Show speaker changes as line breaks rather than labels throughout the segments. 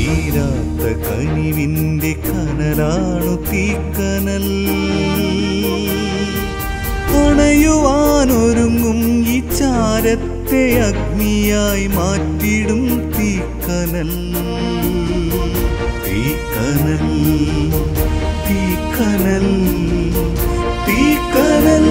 തീരാത്ത കനിവിൻ്റെ കനലാണു തീക്കനൽ അണയുവാനൊരുങ്ങും ഈ ചാരത്തെ അഗ്നിയായി മാറ്റിടും തീക്കനൽ തീക്കനൽ തീക്കനൽ തീക്കനൽ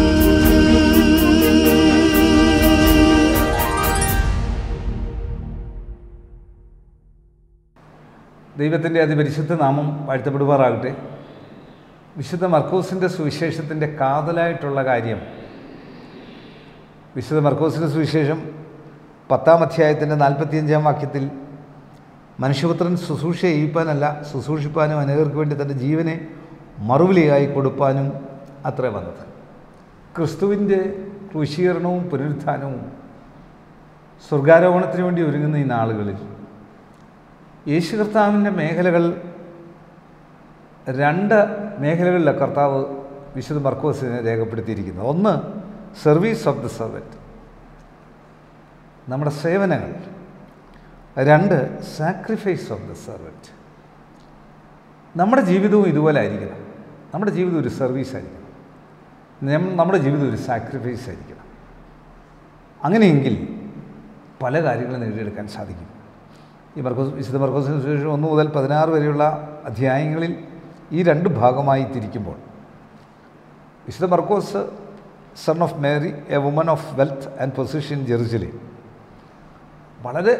ദൈവത്തിൻ്റെ അതിപരിശുദ്ധ നാമം വാഴ്ത്തപ്പെടുമാറാകട്ടെ വിശുദ്ധ മർക്കോസിൻ്റെ സുവിശേഷത്തിൻ്റെ കാതലായിട്ടുള്ള കാര്യം വിശുദ്ധ മർക്കോസിൻ്റെ സുവിശേഷം പത്താം അധ്യായത്തിൻ്റെ നാൽപ്പത്തിയഞ്ചാം വാക്യത്തിൽ മനുഷ്യപുത്രൻ ശുശ്രൂഷ ചെയ്യിപ്പാനല്ല ശുശ്രൂഷിപ്പാനും അനേകർക്ക് വേണ്ടി തൻ്റെ ജീവനെ മറുവിലിയായി കൊടുപ്പാനും അത്രേ വന്നത് ക്രിസ്തുവിൻ്റെ ക്രൂശീകരണവും പുനരുത്ഥാനവും സ്വർഗാരോപണത്തിന് വേണ്ടി ഒരുങ്ങുന്ന ഈ നാളുകളിൽ യേശു കർത്താവിൻ്റെ മേഖലകൾ രണ്ട് മേഖലകളിലെ കർത്താവ് വിശുദ്ധ മർക്കോസിനെ രേഖപ്പെടുത്തിയിരിക്കുന്നത് ഒന്ന് സർവീസ് ഓഫ് ദ സർവൻറ്റ് നമ്മുടെ സേവനങ്ങൾ രണ്ട് സാക്രിഫൈസ് ഓഫ് ദ സർവൻറ്റ് നമ്മുടെ ജീവിതവും ഇതുപോലെ ആയിരിക്കണം നമ്മുടെ ജീവിതം ഒരു സർവീസ് ആയിരിക്കണം നം- നമ്മുടെ ജീവിതം ഒരു സാക്രിഫൈസ് ആയിരിക്കണം അങ്ങനെയെങ്കിൽ പല കാര്യങ്ങളും നേടിയെടുക്കാൻ സാധിക്കും ഈ മർക്കോസ് വിശുദ്ധ മർക്കോസിന് സുവിശേഷം ഒന്ന് മുതൽ പതിനാറ് വരെയുള്ള അധ്യായങ്ങളിൽ ഈ രണ്ട് ഭാഗമായി തിരിക്കുമ്പോൾ വിശുദ്ധ Markose son of Mary a woman of wealth and position Jerusalem വളരെ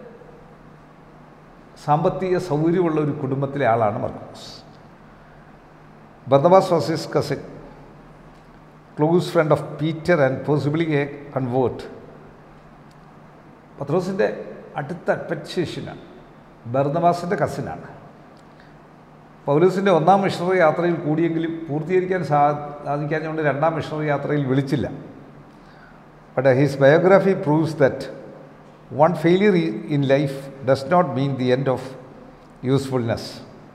സാമ്പത്തിക സൗകര്യമുള്ള ഒരു കുടുംബത്തിലെ ആളാണ് Markose Barnabas was his cousin close friend of Peter and possibly a convert പത്രോസിൻ്റെ അടുത്ത അഡ്വൻസേഷനാണ് ബർദബാസിൻ്റെ കസിനാണ് പൗലൂസിൻ്റെ ഒന്നാം മിഷണറി യാത്രയിൽ കൂടിയെങ്കിലും പൂർത്തീകരിക്കാൻ സാ സാധിക്കാഞ്ഞുകൊണ്ട് രണ്ടാം മിഷണറി യാത്രയിൽ വിളിച്ചില്ല but his biography proves that one failure in life does not mean the end of usefulness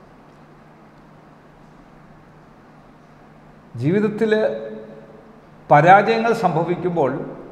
ജീവിതത്തിൽ പരാജയങ്ങൾ സംഭവിക്കുമ്പോൾ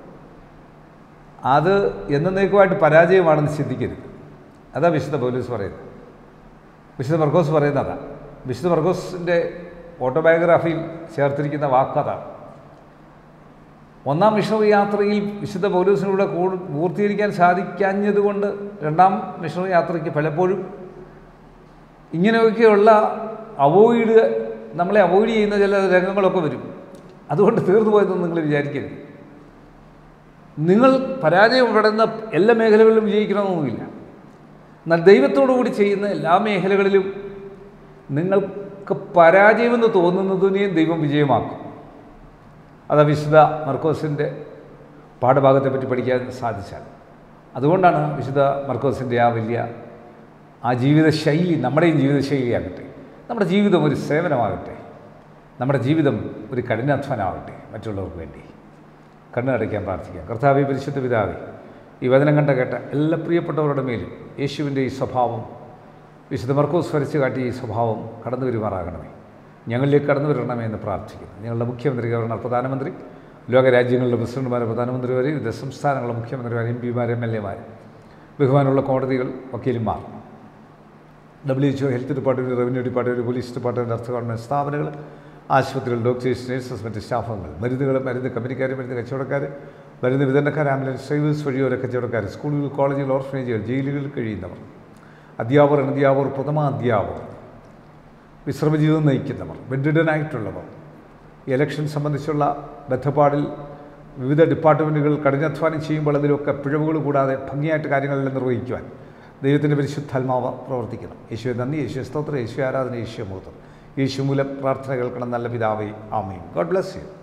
അത് എന്നേക്കുമായിട്ട് പരാജയമാണെന്ന് ചിന്തിക്കരുത് അതാ വിശുദ്ധ പൗലൂസ് പറയുന്നത് വിശുദ്ധ മർക്കോസ് പറയുന്നത് അതാണ് വിശുദ്ധ മർക്കോസിൻ്റെ ഓട്ടോബയോഗ്രാഫിയിൽ ചേർത്തിരിക്കുന്ന വാക്കതാണ് ഒന്നാം മിഷണറി യാത്രയിൽ വിശുദ്ധ പൗലൂസിലൂടെ കൂടു പൂർത്തീകരിക്കാൻ സാധിക്കാഞ്ഞതുകൊണ്ട് രണ്ടാം മിഷണറി യാത്രയ്ക്ക് പലപ്പോഴും ഇങ്ങനെയൊക്കെയുള്ള അവോയ്ഡ് നമ്മളെ അവോയ്ഡ് ചെയ്യുന്ന ചില രംഗങ്ങളൊക്കെ വരും അതുകൊണ്ട് തീർന്നു പോയതെന്ന് നിങ്ങൾ വിചാരിക്കരുത് നിങ്ങൾ പരാജയപ്പെടുന്ന എല്ലാ മേഖലകളിലും വിജയിക്കണമെന്നൊന്നുമില്ല എന്നാൽ ദൈവത്തോടു കൂടി ചെയ്യുന്ന എല്ലാ മേഖലകളിലും നിങ്ങൾക്ക് പരാജയമെന്ന് തോന്നുന്നതിനെയും ദൈവം വിജയമാക്കും അത് വിശുദ്ധ മർക്കോസിൻ്റെ പാഠഭാഗത്തെ പറ്റി പഠിക്കാൻ സാധിച്ചാൽ അതുകൊണ്ടാണ് വിശുദ്ധ മർക്കോസിൻ്റെ ആ വലിയ ആ ജീവിത ശൈലി നമ്മുടെയും ജീവിത ശൈലിയാകട്ടെ നമ്മുടെ ജീവിതം ഒരു സേവനമാകട്ടെ നമ്മുടെ ജീവിതം ഒരു കഠിനാധ്വാനമാകട്ടെ മറ്റുള്ളവർക്ക് വേണ്ടി കണ്ണടയ്ക്കാൻ പ്രാർത്ഥിക്കാം കർത്താവെ പരിശുദ്ധ പിതാവേ ഈ വചനം കണ്ട കേട്ട എല്ലാ പ്രിയപ്പെട്ടവരുടെ മേലും യേശുവിൻ്റെ ഈ സ്വഭാവം വിശുദ്ധ മർക്കോസ് വരച്ച് കാട്ടിയ ഈ സ്വഭാവം കടന്നു വരുമാറാകണമേ ഞങ്ങളിലേക്ക് കടന്നു വരണമേ എന്ന് പ്രാർത്ഥിക്കുന്നു ഞങ്ങളുടെ മുഖ്യമന്ത്രി ഗവർണർ പ്രധാനമന്ത്രി ലോകരാജ്യങ്ങളിലെ പ്രസിഡന്റുമാർ പ്രധാനമന്ത്രിമാർ വിവിധ സംസ്ഥാനങ്ങളിലെ മുഖ്യമന്ത്രിമാർ എം പിമാർ എം എൽ എമാർ ബഹുമാനമുള്ള കോടതികൾ വക്കീലുമാർ W H O health department revenue department police department അർത്ഥ ഗവൺമെൻറ് സ്ഥാപനങ്ങൾ ആശുപത്രികൾ ഡോക്ടേഴ്സ് നഴ്സസ് മറ്റ് സ്റ്റാഫുകൾ മരുന്നുകൾ മരുന്ന് കമ്പനിക്കാർ മരുന്ന് കച്ചവടക്കാർ മരുന്ന് വിതരണക്കാർ ആംബുലൻസ് ഡ്രൈവേഴ്സ് വഴിയോര കച്ചവടക്കാർ സ്കൂളുകൾ കോളേജുകൾ ഓർഫനേജുകൾ ജയിലുകളിൽ കഴിയുന്നവർ അധ്യാപകർ അനധ്യാപകർ പ്രഥമ അധ്യാപകർ വിശ്രമജീവിതം നയിക്കുന്നവർ ബെഡിഡനായിട്ടുള്ളവർ ഇലക്ഷൻ സംബന്ധിച്ചുള്ള ബന്ധപ്പാടിൽ വിവിധ ഡിപ്പാർട്ട്മെൻറ്റുകൾ കഠിനാധ്വാനം ചെയ്യുമ്പോൾ അതിലൊക്കെ പിഴവുകൾ കൂടാതെ ഭംഗിയായിട്ട് കാര്യങ്ങളെല്ലാം നിർവഹിക്കുവാൻ ദൈവത്തിൻ്റെ പരിശുദ്ധാത്മാവ് പ്രവർത്തിക്കണം യേശുവെ നന്ദി യേശു സ്തോത്രം യേശു ആരാധന യേശു മുഹൂർത്തം യേശു മൂലം പ്രാർത്ഥന കേൾക്കണം നല്ല പിതാവേ ആമയും ഗോഡ് ബ്ലസ് യു